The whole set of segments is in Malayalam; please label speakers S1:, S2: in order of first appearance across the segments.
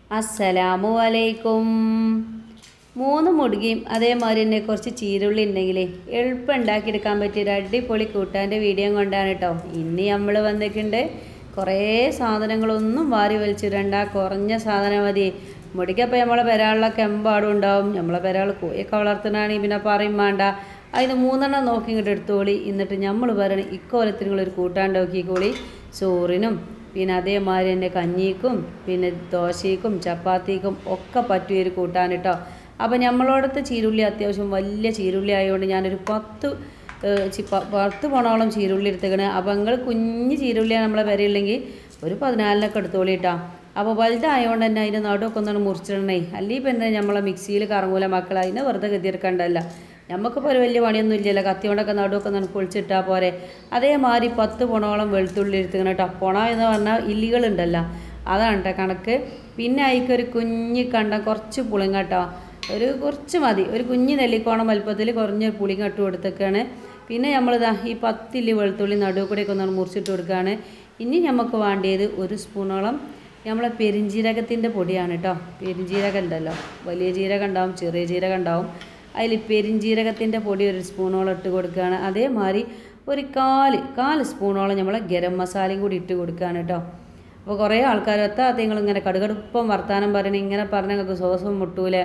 S1: അസ്സലാമു അലൈക്കും മൂന്ന് മുടുകയും അതേമാതിരി തന്നെ കുറച്ച് ചീരുള്ളി ഉണ്ടെങ്കിലേ എളുപ്പം ഉണ്ടാക്കിയെടുക്കാൻ പറ്റിയ ഒരു അടിപൊളി കൂട്ടാൻ്റെ വീഡിയോ കൊണ്ടാണ് കേട്ടോ ഇന്ന് നമ്മൾ വന്നിട്ടുണ്ട് കുറേ സാധനങ്ങളൊന്നും വാരി വലിച്ചിടണ്ട കുറഞ്ഞ സാധനം മതി മുടിക്കപ്പോൾ നമ്മളെ പെരാളിലൊക്കെ എമ്പാടും ഉണ്ടാവും നമ്മളെ പെരാൾ കോയൊക്കെ വളർത്തുന്നതാണെങ്കിൽ പിന്നെ പറയും വേണ്ട അതിന് മൂന്നെണ്ണം നോക്കി ഇങ്ങോട്ട് എടുത്തോളി എന്നിട്ട് നമ്മൾ പറയണം ഇക്കോലത്തിൽ നിങ്ങളൊരു കൂട്ടാണ്ടാക്കിക്കോളി ചോറിനും പിന്നെ അതേമാതിരി തന്നെ കഞ്ഞിക്കും പിന്നെ ദോശയ്ക്കും ചപ്പാത്തിക്കും ഒക്കെ പറ്റിയ ഒരു കൂട്ടാൻ കേട്ടോ അപ്പോൾ നമ്മളോടത്തെ ചീരുള്ളി അത്യാവശ്യം വലിയ ചീരുള്ളി ആയതുകൊണ്ട് ഞാനൊരു പത്ത് ഏഹ് ചി- പ- പത്ത് പോണോളം ചീരുള്ളി എടുത്തേക്കണ് അപ്പോൾ നിങ്ങൾ കുഞ്ഞ് ചീരുള്ളിയാണ് നമ്മളെ വരെയുള്ളെങ്കിൽ ഒരു പതിനാലിനൊക്കെ എടുത്തോളി കേട്ടോ അപ്പോൾ വലുതായതുകൊണ്ട് തന്നെ അതിൻ്റെ നടുവൊക്കെ ഒന്നാണ് മുറിച്ചിടണേ അല്ലെങ്കിൽ പിന്നെ നമ്മളെ മിക്സിയിൽ കറങ്ങൂല മക്കൾ അതിനെ വെറുതെ ഗതിയെടുക്കണ്ടല്ല നമുക്കിപ്പോൾ ഒരു വലിയ പണിയൊന്നും ഇല്ലല്ലോ കത്തി കൊണ്ടൊക്കെ നടുവൊക്കെ നമുക്ക് പൊളിച്ചിട്ടാൽ പോരെ അതേമാതിരി പത്ത് പൊണോളം വെളുത്തുള്ളി എടുത്തിങ്ങനെ കേട്ടോ പൊണ എന്ന് പറഞ്ഞാൽ ഇല്ലികളുണ്ടല്ലോ അതാണ് കേട്ടോ കണക്ക് പിന്നെ അതിക്കൊരു കുഞ്ഞ് കണ്ട കുറച്ച് പുളിങ്ങ കേട്ടോ ഒരു കുറച്ച് മതി ഒരു കുഞ്ഞ് നെല്ലിക്കോണം വലുപ്പത്തിൽ കുറഞ്ഞ പുളിങ്ങ ഇട്ട് കൊടുത്തേക്കാണ് പിന്നെ നമ്മളിതാ ഈ പത്തില്ലി വെളുത്തുള്ളി നടുവ് കൂടെയൊക്കെ ഒന്ന് മുറിച്ചിട്ട് കൊടുക്കുകയാണ് ഇനി നമുക്ക് വേണ്ടിയത് ഒരു സ്പൂണോളം നമ്മളെ പെരിഞ്ജീരകത്തിൻ്റെ പൊടിയാണ് കേട്ടോ പെരിഞ്ജീരകം ഉണ്ടല്ലോ വലിയ ജീരകം ഉണ്ടാവും ചെറിയ ജീരകം ഉണ്ടാവും അതിൽ പെരിഞ്ജീരകത്തിൻ്റെ പൊടി ഒരു സ്പൂണോളം ഇട്ട് കൊടുക്കുകയാണ് അതേമാതിരി ഒരു കാല് കാല് സ്പൂണോളം നമ്മൾ ഗരം മസാലയും കൂടി ഇട്ട് കൊടുക്കുകയാണ് കേട്ടോ അപ്പോൾ കുറേ ആൾക്കാർ എത്താത്ത നിങ്ങൾ ഇങ്ങനെ കടുകടുപ്പം വർത്താനം പറയണ ഇങ്ങനെ പറഞ്ഞ നിങ്ങൾക്ക് ശ്വാസം മുട്ടൂലേ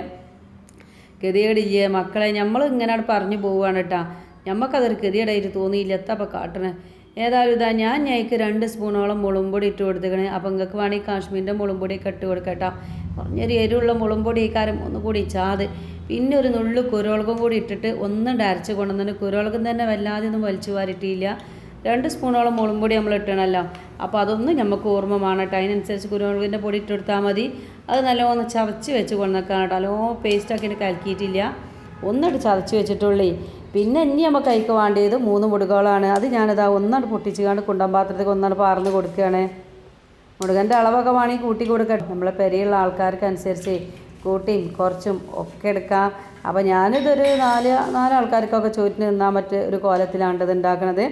S1: ഗതികേടില്ലേ മക്കളെ നമ്മൾ ഇങ്ങനെ പറഞ്ഞു പോവുകയാണ് കേട്ടോ ഞമ്മക്കതൊരു ഗതികേടായിട്ട് തോന്നിയില്ല എത്താ അപ്പം കാട്ടണേ ഏതായാലും ഇതാ ഞാൻ ഞയ്ക്ക് രണ്ട് സ്പൂണോളം മുളുംപൊടി ഇട്ട് കൊടുത്തേക്കണേ അപ്പം നിങ്ങൾക്ക് വേണമെങ്കിൽ കാശ്മീരിൻ്റെ മുളുംപൊടിയൊക്കെ ഇട്ട് കൊടുക്കട്ടോ കുറഞ്ഞൊരു എരിവുള്ള മുളുംപൊടി ഈ കാരം ഒന്നുകൂടി ചാത് പിന്നെ ഒരു നുള്ളു കുരുവളകും കൂടി ഇട്ടിട്ട് ഒന്നും അരച്ച് കൊണ്ടുവന്നിട്ട് കുരുവളകം തന്നെ വല്ലാതെ ഒന്നും വലിച്ചു വാരിട്ടില്ല രണ്ട് സ്പൂണോളം മുളുംപൊടി നമ്മൾ ഇട്ടണമല്ലോ അപ്പോൾ അതൊന്നും നമുക്ക് ഓർമ്മ വേണം കേട്ടോ അതിനനുസരിച്ച് കുരുമുളകിൻ്റെ പൊടി ഇട്ടെടുത്താൽ മതി അത് നല്ലോണം ചതച്ച് വെച്ച് കൊണ്ടുവന്നേക്കാണ് കേട്ടോ നല്ലോ പേസ്റ്റാക്കിയിട്ട് കലക്കിയിട്ടില്ല ഒന്നിട്ട് ചതച്ച് വെച്ചിട്ടുള്ളേ പിന്നെ ഇനി നമുക്ക് കൈക്ക് വേണ്ടിയത് മൂന്ന് മുടുകളാണ് അത് ഞാനിതാ ഒന്നാണ് പൊട്ടിച്ചുകൊണ്ട് കുണ്ടൻ പാത്രത്തേക്ക് ഒന്നാണ് പാർന്ന് കൊടുക്കുകയാണ് മുടുകൻ്റെ അളവൊക്കെ വേണമെങ്കിൽ കൂട്ടി കൊടുക്കട്ടെ നമ്മളെ പെരിയുള്ള ആൾക്കാർക്ക് അനുസരിച്ച് കൂട്ടിയും കുറച്ചും ഒക്കെ എടുക്കാം അപ്പോൾ ഞാനിതൊരു നാല് നാല് ആൾക്കാർക്കൊക്കെ ചോറ്റിന് നിന്നാൽ മറ്റ് ഒരു കോലത്തിലാണ് ഇത് ഉണ്ടാക്കണത്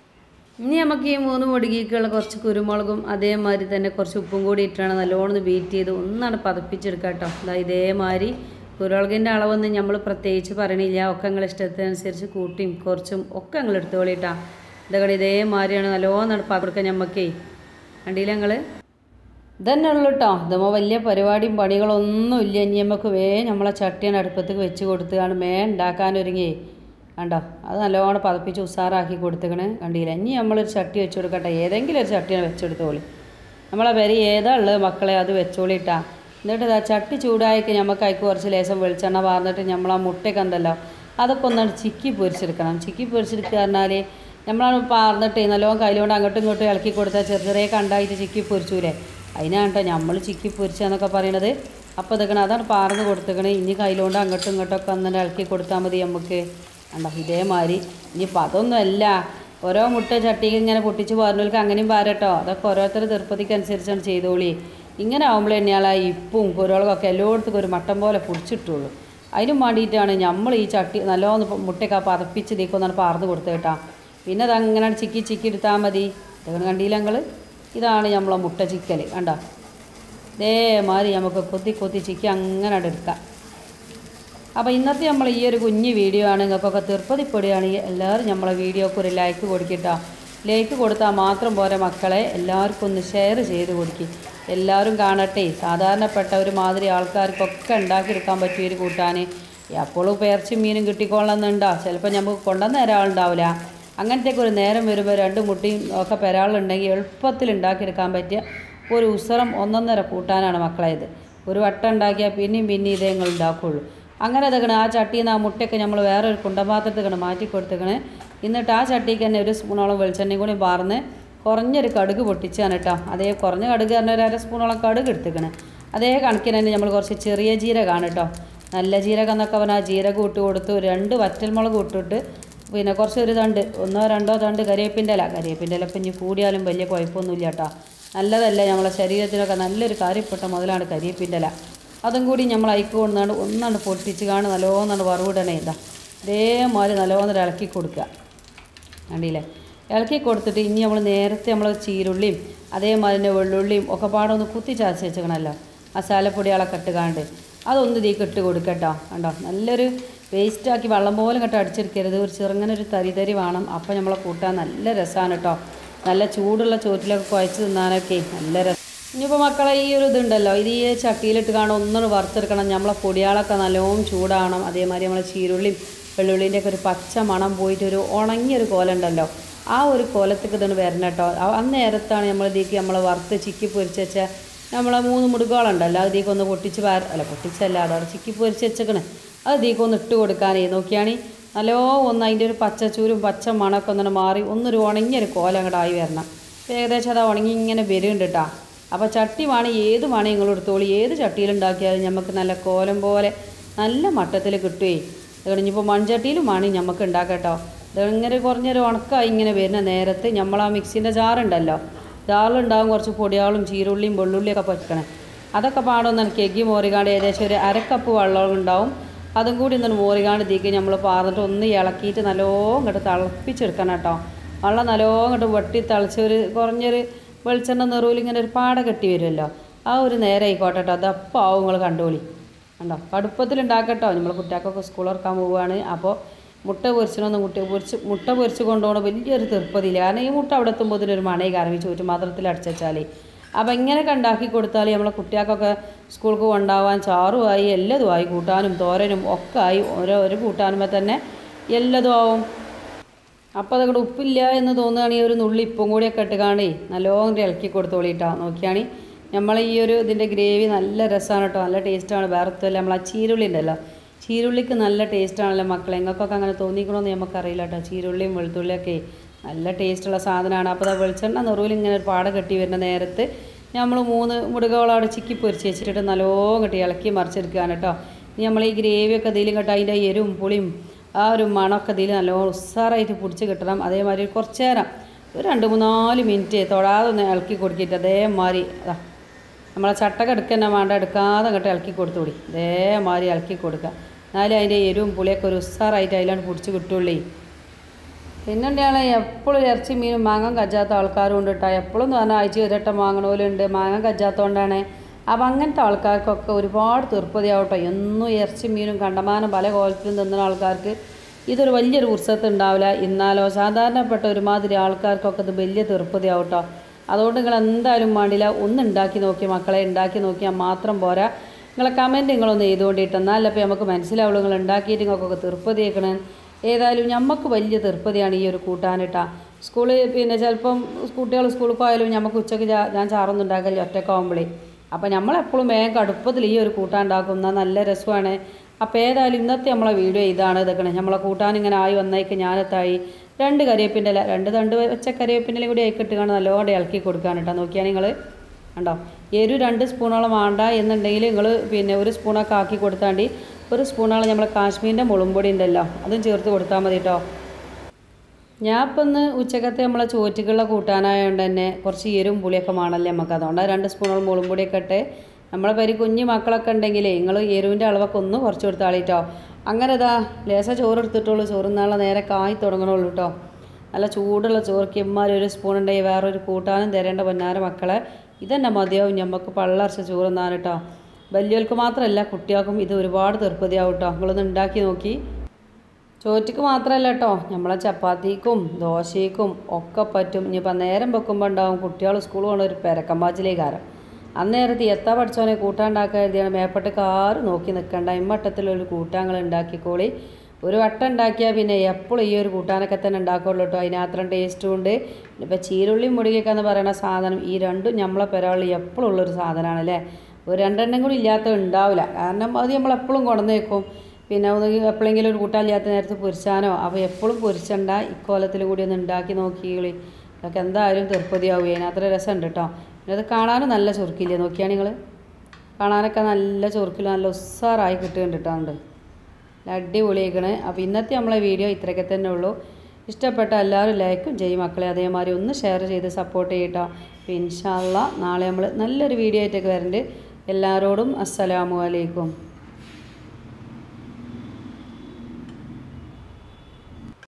S1: ഇനി നമുക്ക് ഈ മൂന്ന് മുടുകിക്കുള്ള കുറച്ച് കുരുമുളകും അതേമാതിരി തന്നെ കുറച്ച് ഉപ്പും കൂടി ഇട്ടാണ് നല്ലോണം ഒന്ന് ബീറ്റ് ചെയ്ത് ഒന്നാണ് പതപ്പിച്ചെടുക്കുക കേട്ടോ അതാ ഇതേമാതിരി കുരുമുളകിൻ്റെ അളവൊന്നും നമ്മൾ പ്രത്യേകിച്ച് പറയണില്ല ഒക്കെ നിങ്ങൾ ഇഷ്ടത്തിനനുസരിച്ച് കൂട്ടിയും കുറച്ചും ഒക്കെ നിങ്ങൾ എടുത്തോളിട്ടാ ഇതൊക്കെ ഇതേമാതിരിയാണ് നല്ലോണം നടപ്പാക്കി കൊടുക്കുക ഞമ്മക്കേ കണ്ടില്ല ഞങ്ങൾ ഇതന്നെ ഉള്ളു കേട്ടോ ഇതമ്മ വലിയ പരിപാടിയും പണികളൊന്നും ഇല്ല ഇനി നമുക്ക് വേ നമ്മളെ ചട്ടിയാണ് അടുപ്പത്തേക്ക് വെച്ച് കൊടുത്തുകാണ് മേ ഉണ്ടാക്കാനൊരുങ്ങി കണ്ടോ അത് നല്ലോണം പതപ്പിച്ച് ഉസാറാക്കി കൊടുത്തേക്കണ് കണ്ടില്ല ഇനി നമ്മളൊരു ചട്ടി വെച്ച് കൊടുക്കട്ടെ ഏതെങ്കിലും ഒരു ചട്ടിയാണ് വെച്ചെടുത്തോളി നമ്മളെ പേര് ഏതാ ഉള്ളത് മക്കളെ അത് വെച്ചോളിട്ടാ എന്നിട്ട് ഇതാ ചട്ടി ചൂടായിക്ക് നമുക്ക് അതിക്ക് കുറച്ച് ലേശം വെളിച്ചെണ്ണ പാർന്നിട്ട് നമ്മൾ ആ മുട്ടയൊക്കെ ഉണ്ടല്ലോ അതൊക്കെ ഒന്നാണ് ചിക്കി പൊരിച്ചെടുക്കണം ചിക്കി പൊരിച്ചെടുക്കുക പറഞ്ഞാൽ നമ്മളാണ് പാർന്നിട്ട് നല്ലോണം കയ്യിലോണ്ട് അങ്ങോട്ടും ഇങ്ങോട്ടും ഇളക്കി കൊടുത്താൽ ചെറിയ ചെറിയ കണ്ടായിട്ട് ചിക്കി പൊരിച്ചൂലേ അതിനാണ് കേട്ടോ നമ്മൾ ചിക്കി പൊരിച്ചെന്നൊക്കെ പറയണത് അപ്പോൾ ഇതൊക്കെ അതാണ് പാർന്ന് കൊടുത്തേക്കണേ ഇനി കയ്യിലോണ്ട് അങ്ങോട്ടും ഇങ്ങോട്ടൊക്കെ ഒന്നിട്ട് ഇളക്കി കൊടുത്താൽ മതി നമുക്ക് കണ്ടോ ഇതേമാതിരി ഇനിയിപ്പോൾ അതൊന്നുമല്ല ഓരോ മുട്ട ചട്ടിക്ക് ഇങ്ങനെ പൊട്ടിച്ച് പാരുന്നവർക്ക് അങ്ങനെയും പാരട്ടോ അതൊക്കെ ഓരോരുത്തർ തീർപ്പതിക്ക് അനുസരിച്ചാണ് ചെയ്തോളി ഇങ്ങനെ ആകുമ്പോൾ തന്നെയാളാ ഇപ്പും കുരുളകൊക്കെ എല്ലായിടത്തും ഒരു മട്ടം പോലെ പൊടിച്ചിട്ടുള്ളൂ അതിനും വേണ്ടിയിട്ടാണ് നമ്മൾ ഈ ചട്ടി നല്ലോണം ഇപ്പം മുട്ടയൊക്കെ പതപ്പിച്ച് നീക്കൊന്നാണ് പാർന്ന് കൊടുത്തത് കേട്ടോ പിന്നെ അത് അങ്ങനെ ചിക്കി ചിക്കി എടുത്താൽ മതി ഇതൊക്കെ കണ്ടില്ല ഞങ്ങൾ ഇതാണ് നമ്മളെ മുട്ട ചിക്കൽ കണ്ടോ ഇതേമാതിരി നമുക്ക് കൊത്തി കൊത്തി ചിക്കി അങ്ങനെ എടുക്കാം അപ്പോൾ ഇന്നത്തെ നമ്മൾ ഈ ഒരു കുഞ്ഞ് വീഡിയോ ആണ് നിങ്ങൾക്കൊക്കെ തീർപ്പതിപ്പെടുകയാണെങ്കിൽ എല്ലാവരും നമ്മളെ വീഡിയോക്ക് ഒരു ലൈക്ക് കൊടുക്കട്ടോ ലൈക്ക് കൊടുത്താൽ മാത്രം പോരെ മക്കളെ എല്ലാവർക്കും ഒന്ന് ഷെയർ ചെയ്ത് കൊടുക്കും എല്ലാവരും കാണട്ടെ സാധാരണപ്പെട്ട ഒരു മാതിരി ആൾക്കാർക്കൊക്കെ ഉണ്ടാക്കിയെടുക്കാൻ പറ്റിയ ഒരു കൂട്ടാൻ എപ്പോഴും പേർച്ചും മീനും കിട്ടിക്കൊള്ളണമെന്നുണ്ടോ ചിലപ്പോൾ നമുക്ക് കൊണ്ടുവന്ന ഒരാളുണ്ടാവില്ല അങ്ങനത്തെയൊക്കെ ഒരു നേരം വരുമ്പോൾ രണ്ട് മുട്ടയും ഒക്കെ പെരാളുണ്ടെങ്കിൽ എളുപ്പത്തിൽ ഉണ്ടാക്കിയെടുക്കാൻ പറ്റിയ ഒരു ഉസറം ഒന്നൊന്നര കൂട്ടാനാണ് മക്കളെ ഇത് ഒരു വട്ടം ഉണ്ടാക്കിയാൽ പിന്നെയും പിന്നെയും ഇതേ നിങ്ങൾ ഉണ്ടാക്കുകയുള്ളൂ അങ്ങനെ ഇതകണ് ആ ചട്ടിയിൽ നിന്ന് ആ മുട്ടയൊക്കെ നമ്മൾ വേറെ ഒരു കുണ്ടപാത്രത്തേക്കാണ് മാറ്റി കൊടുത്തേക്കണ് എന്നിട്ട് ആ ചട്ടിക്ക് തന്നെ ഒരു സ്പൂണോളം വെളിച്ചെണ്ണയും കൂടി പാർന്ന് കുറഞ്ഞൊരു കടുക് പൊട്ടിച്ചാണ് കേട്ടോ അതേ കുറഞ്ഞ കടുക് പറഞ്ഞ ഒരു അര സ്പൂണോളം കടുക് എടുത്തേക്കണ് അതേ കണക്കിന് തന്നെ നമ്മൾ കുറച്ച് ചെറിയ ജീരകമാണ് കേട്ടോ നല്ല ജീരകം എന്നൊക്കെ പറഞ്ഞാൽ ജീരകം ഇട്ട് കൊടുത്തു രണ്ട് വറ്റൽമുളക് ഇട്ടിട്ട് പിന്നെ കുറച്ച് ഒരു തണ്ട് ഒന്നോ രണ്ടോ തണ്ട് കരിവേപ്പിൻ്റെ ഇല കരിവേപ്പിൻ്റെ ഇല ഇപ്പം ഇനി കൂടിയാലും വലിയ കുഴപ്പമൊന്നുമില്ല കേട്ടോ നല്ലതല്ല നമ്മളെ ശരീരത്തിനൊക്കെ നല്ലൊരു കാര്യപ്പെട്ട മുതലാണ് കരിവേപ്പിൻ്റെ ഇല അതും കൂടി നമ്മൾ അയക്ക് കൊണ്ടാണ് ഒന്നാണ് പൊട്ടിച്ച് കാണും നല്ലോന്നാണ് വറവിടണേ ഇതാ ഇതേമാതിരി നല്ലോണം ഇളക്കി കൊടുക്കുക കണ്ടില്ലേ ഇളക്കി കൊടുത്തിട്ട് ഇനി നമ്മൾ നേരത്തെ നമ്മൾ ചീരുള്ളിയും അതേമാതിരി തന്നെ വെള്ളുള്ളിയും ഒക്കെ പാടെ ഒന്ന് കുത്തി ചതച്ച് വെച്ചേക്കണമല്ലോ മസാലപ്പൊടികളൊക്കെ ഇട്ട് കാണ്ട് അതൊന്ന് ഇതിലേക്ക് ഇട്ട് കൊടുക്കട്ടോ കണ്ടോ നല്ലൊരു വേസ്റ്റാക്കി വെള്ളം പോലെ ഇങ്ങോട്ട് അടിച്ചെടുക്കരുത് ഒരു ചെറുങ്ങനെ ഒരു തരി തരി വേണം അപ്പോൾ നമ്മളെ കൂട്ടാൻ നല്ല രസമാണ് കേട്ടോ നല്ല ചൂടുള്ള ചോറ്റിലൊക്കെ കുഴച്ച് തിന്നാനൊക്കെ നല്ല രസം ഇനിയിപ്പോൾ മക്കളെ ഈ ഒരു ഇതുണ്ടല്ലോ ഇത് ഈ ചട്ടിയിലിട്ട് കാണാൻ ഒന്നും വറുത്തെടുക്കണം നമ്മളെ പൊടിയാളൊക്കെ നല്ലോണം ചൂടാവണം അതേമാതിരി നമ്മളെ ചീരുള്ളിയും വെള്ളുള്ളിൻ്റെ ഒക്കെ ഒരു പച്ച മണം പോയിട്ട് ഒരു ഉണങ്ങിയൊരു കോലുണ്ടല്ലോ ആ ഒരു കോലത്തേക്ക് ഇതാണ് വരണം കേട്ടോ ആ- അന്നേരത്താണ് നമ്മൾ ഇതിലേക്ക് നമ്മൾ വറുത്ത് ചിക്കി പൊരിച്ച് വെച്ച നമ്മളെ മൂന്ന് മുടുക്കുകളുണ്ടല്ലോ അത് ഇതിലേക്ക് ഒന്ന് പൊട്ടിച്ച് വാര അല്ല പൊട്ടിച്ചല്ല അതവിടെ ചിക്കി പൊരിച്ച് വെച്ചേക്കണ് അത് ഇതിലേക്ക് ഒന്ന് ഇട്ട് കൊടുക്കാനേ നോക്കിയാണി നല്ലോ ഒന്ന് അതിൻ്റെ ഒരു പച്ചച്ചൂരും പച്ച മണമൊക്കെ ഒന്നിട്ട് മാറി ഒന്നൊരു ഉണങ്ങിയൊരു കോല അങ്ങോട്ട് ആയി വരണം ഇപ്പം ഏകദേശം അത് ഉണങ്ങി ഇങ്ങനെ വരുന്നുണ്ട് കേട്ടോ അപ്പോൾ ചട്ടി വേണം ഏത് വേണം നിങ്ങൾ എടുത്തോളി ഏത് ചട്ടിയിലുണ്ടാക്കിയാലും നമുക്ക് നല്ല കോലം പോലെ നല്ല മട്ടത്തിൽ കിട്ടുകയെ ഇനിയിപ്പോൾ മൺചട്ടിയിലും വേണം നമുക്ക് ഉണ്ടാക്കട്ടോ ഇതിങ്ങനെ കുറഞ്ഞൊരു ഉണക്കമായി ഇങ്ങനെ വരുന്ന നേരത്ത് നമ്മൾ ആ മിക്സിൻ്റെ ജാറുണ്ടല്ലോ ജാറിലുണ്ടാകും കുറച്ച് പൊടിയാളും ചീരുള്ളിയും വെള്ളുള്ളിയൊക്കെ പറ്റണേ അതൊക്കെ പാടൊന്ന് കെഗി മോറികാണ്ട് ഏകദേശം ഒരു അരക്കപ്പ് വെള്ളം ഉണ്ടാവും അതും കൂടി ഒന്ന് മോറികാണ്ട് തീക്ക് നമ്മൾ പാർന്നിട്ട് ഒന്ന് ഇളക്കിയിട്ട് നല്ലോണം ഇങ്ങോട്ട് തിളപ്പിച്ചെടുക്കണം കേട്ടോ വെള്ളം നല്ലോണം ഇങ്ങോട്ട് വെട്ടി തിളച്ച് ഒരു കുറഞ്ഞൊരു വെളിച്ചെണ്ണ നിറവിൽ ഇങ്ങനെ ഒരു പാട കെട്ടി വരുമല്ലോ ആ ഒരു നേരം ആയിക്കോട്ടെ കേട്ടോ അതപ്പോൾ ആവും നിങ്ങൾ കണ്ടോളി കണ്ടോ കടുപ്പത്തിൽ ഉണ്ടാക്കട്ടോ നമ്മൾ കുട്ടികൾക്കൊക്കെ സ്കൂൾ തുറക്കാൻ പോവുകയാണ് അപ്പോൾ മുട്ട പൊരിച്ചണൊന്നും കുട്ടി പൊരിച്ച് മുട്ട പൊരിച്ച് കൊണ്ടുപോകണം വലിയൊരു തീർപ്പതില്ല കാരണം ഈ മുട്ട അവിടെ എത്തുമ്പോൾ ഒരു മണയി കാരണം ഈ ചോറ്റ് പാത്രത്തിൽ അടച്ചാലേ അപ്പോൾ ഇങ്ങനെയൊക്കെ ഉണ്ടാക്കി കൊടുത്താൽ നമ്മളെ കുട്ടികൾക്കൊക്കെ സ്കൂൾക്ക് കൊണ്ടാവാൻ ചാറുമായി എല്ലതുമായി കൂട്ടാനും തോരനും ഒക്കെ ആയി ഓരോ ഒരു കൂട്ടാനുമ്പോൾ തന്നെ എല്ലതും ആവും അപ്പോൾ അതങ്ങോട്ട് ഉപ്പില്ല എന്ന് തോന്നുകയാണെങ്കിൽ ഒരു നുള്ളി ഇപ്പം കൂടിയൊക്കെ ഇട്ട് കാണേ നല്ലോണം ഇളക്കി കൊടുത്തോളിട്ടോ നോക്കിയാണി നമ്മൾ ഈ ഒരു ഇതിൻ്റെ ഗ്രേവി നല്ല രസമാണ് കേട്ടോ നല്ല ടേസ്റ്റാണ് വേറത്തല്ല നമ്മൾ ആ ചീരുള്ളി ഉണ്ടല്ലോ ചീരുള്ളിക്ക് നല്ല ടേസ്റ്റാണല്ലോ മക്കളെ എങ്ങൾക്കൊക്കെ അങ്ങനെ തോന്നിക്കണമെന്ന് നമുക്കറിയില്ല കേട്ടോ ചീരുള്ളിയും വെളുത്തുള്ളിയൊക്കെ നല്ല ടേസ്റ്റുള്ള സാധനമാണ് അപ്പോൾ അത് വെളിച്ചെണ്ണ നെറുവിൽ ഇങ്ങനെ ഒരു പാട കെട്ടി വരുന്ന നേരത്ത് നമ്മൾ മൂന്ന് മുടുകകളവിടെ ചിക്കി പൊരിച്ച് വെച്ചിട്ട് നല്ലോണം കെട്ടി ഇളക്കി മറിച്ചെടുക്കുകയാണ് കേട്ടോ ഇനി നമ്മൾ ഈ ഗ്രേവിയൊക്കെ ഇതിലും കേട്ടോ അതിൻ്റെ എരിവും പുളിയും ആ ഒരു മണമൊക്കെ ഇതിൽ നല്ലോണം ഉസ്സാറായിട്ട് പിടിച്ച് കിട്ടണം അതേമാതിരി കുറച്ച് നേരം ഒരു രണ്ട് മൂന്നാല് മിനിറ്റ് തൊടാതെ ഒന്ന് ഇളക്കി കൊടുക്കിയിട്ട് അതേമാതിരി അതാ നമ്മളെ ചട്ടക എടുക്കുന്ന വേണ്ട എടുക്കാതെ അങ്ങോട്ട് ഇളക്കി കൊടുത്തുകൂടി അതേമാതിരി ഇളക്കി കൊടുക്കുക എന്നാലും അതിൻ്റെ എരിവും പുളിയൊക്കെ ഒരു ഉസ്സാറായിട്ട് അതിലാണ് പിടിച്ച് കിട്ടുള്ളേ പിന്നെ എന്താണ് എപ്പോഴും ഇറച്ചി മീനും മാങ്ങാൻ കജ്ജാത്ത ആൾക്കാരും ഉണ്ട് കേട്ടോ എപ്പോഴും എന്ന് പറഞ്ഞാൽ ആഴ്ച ഒരട്ടം വാങ്ങണോലുണ്ട് മാങ്ങാൻ കജ്ജാത്തതുകൊണ്ടാണ് അപ്പം അങ്ങനത്തെ ആൾക്കാർക്കൊക്കെ ഒരുപാട് തീർപ്പതിയാവട്ടോ എന്നും ഇറച്ചി മീനും കണ്ടമാനം പല കോലത്തിലും തിന്നുന്ന ആൾക്കാർക്ക് ഇതൊരു വലിയൊരു ഉത്സവത്ത് ഉണ്ടാവില്ല എന്നാലോ സാധാരണപ്പെട്ട ഒരുമാതിരി ആൾക്കാർക്കൊക്കെ ഇത് വലിയ തീർപ്പതിയാവട്ടോ അതുകൊണ്ട് നിങ്ങൾ എന്തായാലും വേണ്ടില്ല ഒന്ന് ഉണ്ടാക്കി നോക്കി മക്കളെ ഉണ്ടാക്കി നോക്കിയാൽ മാത്രം പോരാ നിങ്ങളെ കമൻറ്റ് നിങ്ങളൊന്ന് ചെയ്തുകൊണ്ടിട്ട് എന്നാലേ അപ്പോൾ നമുക്ക് മനസ്സിലാവുള്ളൂ നിങ്ങൾ ഉണ്ടാക്കിയിട്ട് നിങ്ങൾക്കൊക്കെ തീർപ്പതിയേക്കണേ ഏതായാലും നമുക്ക് വലിയ തീർപ്പതിയാണ് ഈ ഒരു കൂട്ടാനിട്ടാ സ്കൂളിൽ പിന്നെ ചിലപ്പം കുട്ടികൾ സ്കൂളിൽ പോയാലും നമുക്ക് ഉച്ചയ്ക്ക് ചാ- ഞാൻ ചാറൊന്നും ഉണ്ടാക്കല്ലേ ഒറ്റക്കാവുമ്പോഴേ അപ്പോൾ നമ്മളെപ്പോഴും വേഗം കടുപ്പത്തിൽ ഈ ഒരു കൂട്ടാൻ ഉണ്ടാക്കും എന്നാൽ നല്ല രസമാണ് അപ്പോൾ ഏതായാലും ഇന്നത്തെ നമ്മളെ വീഡിയോ ഇതാണ് ഇതൊക്കെ നമ്മളെ കൂട്ടാൻ ഇങ്ങനെ ആയി വന്നേക്ക് ഞാനെത്തായി രണ്ട് കറിവേപ്പിൻ്റെ ഇല രണ്ട് തണ്ട് വെച്ച കറിവേപ്പിൻ്റെ കൂടി ആയിക്കിട്ട് കാണാൻ നല്ലോണം ഇളക്കി കൊടുക്കാൻ കേട്ടോ നോക്കിയാൽ നിങ്ങൾ കണ്ടോ എരു രണ്ട് സ്പൂണോളം വേണ്ട എന്നുണ്ടെങ്കിൽ നിങ്ങൾ പിന്നെ ഒരു സ്പൂണൊക്കെ ആക്കി കൊടുത്താണ്ടി ഒരു സ്പൂണോളം നമ്മൾ കാശ്മീരിൻ്റെ മുളുംപൊടി ഉണ്ടല്ലോ അതും ചേർത്ത് കൊടുത്താൽ മതി കേട്ടോ ഞാൻ ഇപ്പം ഇന്ന് ഉച്ചക്കത്തെ നമ്മളെ ചോറ്റുകളുടെ കൂട്ടാനായതുകൊണ്ട് തന്നെ കുറച്ച് എരും പുളിയൊക്കെ വേണമല്ലേ നമുക്ക് അതുകൊണ്ട് രണ്ട് സ്പൂണോളം മുളും പൊടിയൊക്കെ ഇട്ട് നമ്മളെ പരി കുഞ്ഞു മക്കളൊക്കെ ഉണ്ടെങ്കിലേ നിങ്ങൾ എരുവിൻ്റെ അളവൊക്കെ ഒന്ന് കുറച്ച് കൊടുത്താളിട്ടോ അങ്ങനെ ഇതാ ലേശ ചോറ് എടുത്തിട്ടുള്ളൂ ചോറ് നാളെ നേരെ കായി തുടങ്ങണുള്ളൂ കേട്ടോ നല്ല ചൂടുള്ള ചോർക്ക് ഇമ്മാരി ഒരു സ്പൂൺ ഉണ്ടെങ്കിൽ വേറൊരു കൂട്ടാനും തരേണ്ട പൊന്നാര മക്കളെ ഇതന്നെ മതിയാവും ഞമ്മക്ക് പള്ളർച്ച ചോറ് തിന്നാൻ കേട്ടോ വലിയവർക്ക് മാത്രമല്ല കുട്ടികൾക്കും ഇത് ഒരുപാട് തീർപ്പതിയാവും കേട്ടോ നിങ്ങളൊന്ന് ഉണ്ടാക്കി നോക്കി ചോറ്റക്ക് മാത്രമല്ല കേട്ടോ നമ്മളെ ചപ്പാത്തിക്കും ദോശയ്ക്കും ഒക്കെ പറ്റും ഇനിയിപ്പോൾ നേരം വെക്കുമ്പോൾ ഉണ്ടാവും കുട്ടികൾ സ്കൂൾ പോകണ ഒരു പെരക്കമ്പാച്ചിലേക്കാരം അന്നേരത്ത് എത്താ പഠിച്ചോനെ കൂട്ടാണ്ടാക്കാൻ എഴുതിയാണ് മേപ്പട്ട് കാറ് നോക്കി നിൽക്കണ്ട ഇമ്മട്ടത്തിലൊരു കൂട്ടാങ്ങൾ ഉണ്ടാക്കിക്കോളി ഒരു വട്ടം ഉണ്ടാക്കിയാൽ പിന്നെ എപ്പോഴും ഈ ഒരു കൂട്ടാനൊക്കെ തന്നെ ഉണ്ടാക്കുള്ളൂ കേട്ടോ അതിനത്രയും ടേസ്റ്റും ഉണ്ട് ഇപ്പോൾ ചീരുള്ളിയും മുടികൊക്കെ എന്ന് പറയുന്ന സാധനം ഈ രണ്ടും നമ്മളെ പെരാളിൽ എപ്പോഴും ഉള്ളൊരു സാധനമാണ് അല്ലേ ഒരു രണ്ടെണ്ണം കൂടി ഇല്ലാത്ത ഉണ്ടാവില്ല കാരണം അത് നമ്മൾ എപ്പോഴും കൊണ്ടുവന്ന് വെക്കും പിന്നെ ഒന്ന് എപ്പോഴെങ്കിലും ഒരു കൂട്ടാനില്ലാത്ത നേരത്ത് പൊരിച്ചാനോ അപ്പോൾ എപ്പോഴും പൊരിച്ചണ്ട ഇക്കോലത്തിൽ കൂടി ഒന്ന് ഉണ്ടാക്കി നോക്കിയോളി അതൊക്കെ എന്തായാലും തീർപ്പതിയാവും അതിനത്ര രസമുണ്ട് കേട്ടോ പിന്നെ അത് കാണാനും നല്ല ചുരുക്കില്ലേ നോക്കിയാൽ നിങ്ങൾ കാണാനൊക്കെ നല്ല ചുരുക്കിൽ നല്ല ഉസ്സാറായി കിട്ടുന്നുണ്ട് കേട്ടോ ഉണ്ട് നല്ല അടിപൊളിയാക്കണേ അപ്പോൾ ഇന്നത്തെ നമ്മളെ വീഡിയോ ഇത്രയൊക്കെ തന്നെ ഉള്ളൂ ഇഷ്ടപ്പെട്ട എല്ലാവരും ലൈക്കും ചെയ്യും മക്കളെ അതേമാതിരി ഒന്ന് ഷെയർ ചെയ്ത് സപ്പോർട്ട് ചെയ്യട്ടോ അപ്പോൾ ഇൻഷാല്ല നാളെ നമ്മൾ നല്ലൊരു വീഡിയോ ആയിട്ടൊക്കെ വരുന്നുണ്ട് എല്ലാവരോടും അസ്സലാമു അലൈക്കും